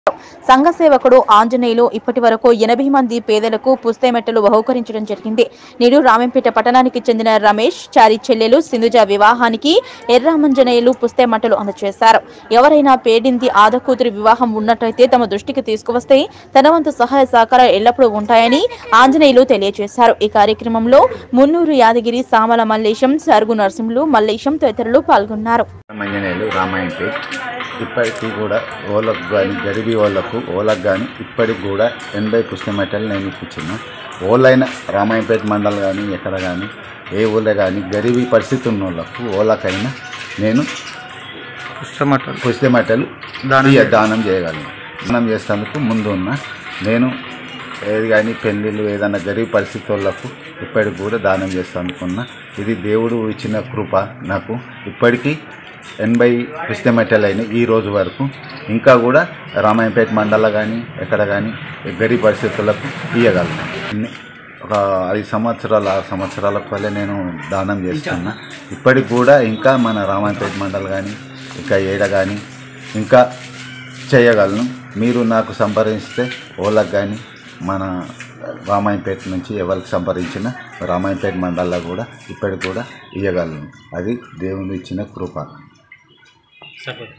సంఘ సేవకుడు ఆంజనేయులు ఇప్పటి వరకు ఎనభై మంది పేదలకు పుస్తమెట్టలు బహుకరించడం జరిగింది నేడు రామంపేట పట్టణానికి చెందిన రమేష్ చారి చెల్లెలు సింధుజ వివాహానికి ఎర్రామంజనేయులు పుస్తమెట్టలు అందజేశారు ఎవరైనా పేడింది ఆదకూతురి వివాహం ఉన్నట్లయితే తమ దృష్టికి తీసుకువస్తే తన వంతు సహాయ సహకారాలు ఎల్లప్పుడూ ఉంటాయని ఆంజనేయులు తెలియజేశారు ఈ కార్యక్రమంలో మున్నూరు యాదగిరి సామల మల్లేశం సరుగు నరసింహులు మల్లేశం తదితరులు పాల్గొన్నారు మంజనేయులు రామాయణపేట్ ఇప్పటికీ కూడా ఓలకు కానీ గరిబీ వాళ్ళకు ఓలకు కానీ ఇప్పటికి కూడా ఎనభై పుస్తమెట్టలు నేను ఇప్పించిన ఓలైన రామాయణపేట మండలం కానీ ఎక్కడ కానీ ఏ ఊళ్ళో కానీ గరిబీ పరిస్థితి ఉన్న వాళ్ళకు ఓలకైనా నేను పుస్తమటలు పుస్తమెట్టలు దానం దానం దానం చేయగలను దానం చేసేందుకు ముందు ఉన్న నేను ఏది కానీ పెళ్ళిళ్ళు ఏదైనా గరీబ్ పరిస్థితి వాళ్ళకు ఇప్పటికి కూడా దానం చేస్తానుకున్నా ఇది దేవుడు ఇచ్చిన కృప నాకు ఇప్పటికీ ఎనభై పుస్తమెట్టలు అయినాయి ఈ రోజు వరకు ఇంకా కూడా రామాయణపేట మండలం కానీ ఎక్కడ కానీ గరీబ్ పరిస్థితులకు ఇవ్వగలను ఇన్ని- ఒక ఐదు సంవత్సరాల ఆరు సంవత్సరాల వల్లే నేను దానం చేస్తున్నా ఇప్పటికి కూడా ఇంకా మన రామాయణపేట మండలం కానీ ఇంకా ఏడ కానీ ఇంకా చేయగలను మీరు నాకు సంప్రదిస్తే ఓళ్ళకి కానీ మన రామాయణపేట నుంచి ఎవరికి సంప్రదించిన రామాయణపేట మండలంలో కూడా ఇప్పటికి కూడా ఇవ్వగలను అది దేవుడు ఇచ్చిన కృప